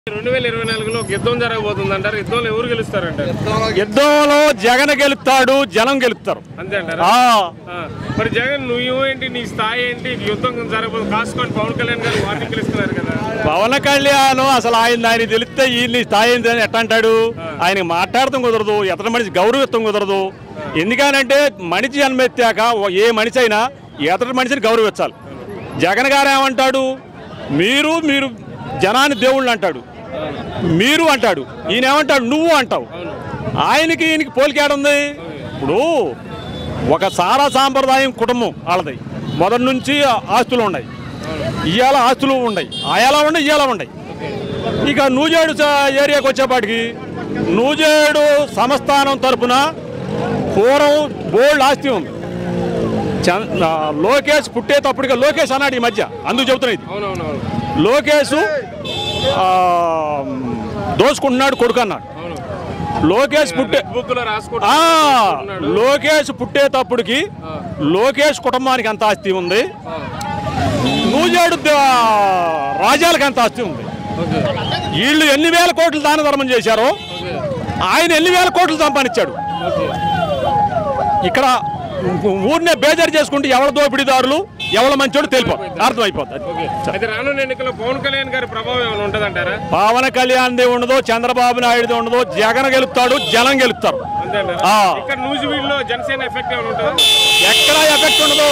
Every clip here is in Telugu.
రెండు వేల ఇరవై నాలుగులో ఒక యుద్ధం జరగబోతుంది అంటారు యుద్ధంలో ఎవరు గెలుస్తారంటారు యుద్ధంలో జగన్ గెలుస్తాడు జనం గెలుస్తారు అంతే అంటారా ఆ, ఆ, మరి జగన్ నువ్వు ఏంటి నీ స్థాయి ఏంటి యుద్ధం జరగబోతుంది కాసుకోండి పవన్ కళ్యాణ్ గారు వార్నింగ్ ఇస్తున్నారు కదా పవన్ కళ్యాణ్ అసలు ఆయన ఆయన తెలిస్తే ఈయన్ని స్థాయి ఏంటి అని ఎట్లా అంటాడు ఆయనకి మాట్లాడటం కుదరదు ఎతని మనిషి గౌరవిత్వం కుదరదు ఎందుకనంటే మనిషి జన్మెత్తాక ఓ- ఏ మనిషి అయినా ఎతటి మనిషిని గౌరవించాలి జగన్ గారు ఏమంటాడు మీరు మీరు జనాన్ని దేవుళ్ళు అంటాడు మీరు అంటాడు ఈయన ఏమంటాడు నువ్వు అంటావు ఆయనకి ఈయనకి పోలికేడుంది ఇప్పుడు ఒక సారా సాంప్రదాయం కుటుంబం వాళ్ళది మొదటి నుంచి ఆస్తులు ఉన్నాయి ఇవాళ ఆస్తులు ఉన్నాయి ఆయాల ఉన్నాయి ఇవాళ ఉన్నాయి ఇక నూజేడు స- ఏరియాకి వచ్చేపాటికి నూజేడు సంస్థానం తరపున పూర్వం బోల్డ్ ఆస్తి ఉంది చం- ఆ, లోకేష్ పుట్టేటప్పటికి లోకేష్ అన్నాడు ఈ మధ్య అందుకు చెబుతున్నా ఇది అవునవునవును లోకేష్ ఆ, దోసుకుంటున్నాడు కొడుకు అన్నాడు అవును లోకేష్ పుట్టే బుక్ లో రాసుకుంటా ఆ, లోకేష్ పుట్టేటప్పటికి లోకేష్ కుటుంబానికి ఎంత ఆస్తి ఉంది నూజేడు ద- రాజాలకు ఎంత ఆస్తి ఉంది ఓకే వీళ్ళు ఎన్ని వేల కోట్లు దాన ధర్మం చేశారో ఓకే ఆయన ఎన్ని వేల కోట్లు సంపాదించాడు ఓకే ఇక్కడ ఊరినే బేజారు చేసుకుంటే ఎవరి దోపిడీదారులు ఎవరి మంచోడు తెలిపో అర్థమైపోతుంది ఓకే అయితే రానున్న ఎన్నికల్లో పవన్ కళ్యాణ్ గారి ప్రభావం ఏమైనా ఉంటుందంటారా పవన్ కళ్యాణ్ది ఉండదు చంద్రబాబు నాయుడుది ఉండదు జగన్ గెలుపుతాడు జనం గెలుపుతారు అంతే అంటారా ఆ. ఇక్కడ నూజివీడులో జనసేన ఎఫెక్ట్ ఏమైనా ఉంటుందా ఎక్కడ ఎఫెక్ట్ ఉండదు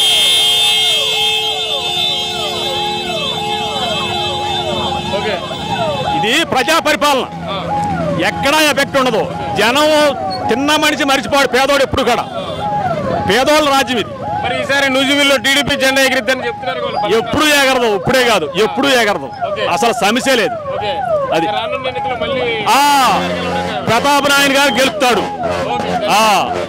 ఓకే ఇది ప్రజా పరిపాలన ఆ, ఎక్కడా ఎఫెక్ట్ ఉండదు జనం తిన్న మనిషి మరిచిపోడు పేదోడు ఎప్పుడు కూడా పేదోళ్ళ రాజ్యం ఇది మరి ఈసారి నూజివీడులో టీడీపీ జెండా ఎగిరిద్దని చెప్తున్నారు వాళ్ళు పక్కన. ఎప్పుడు ఎగరదు ఇప్పుడే కాదు ఎప్పుడు ఎగరదు ఓకే. అసలు సమస్య లేదు ఓకే అది. రానున్న ఎన్నికల్లో మళ్ళీ ఆ ప్రతాప్ నాయన్ గారు గెలుపుతాడు ఓకే ఆ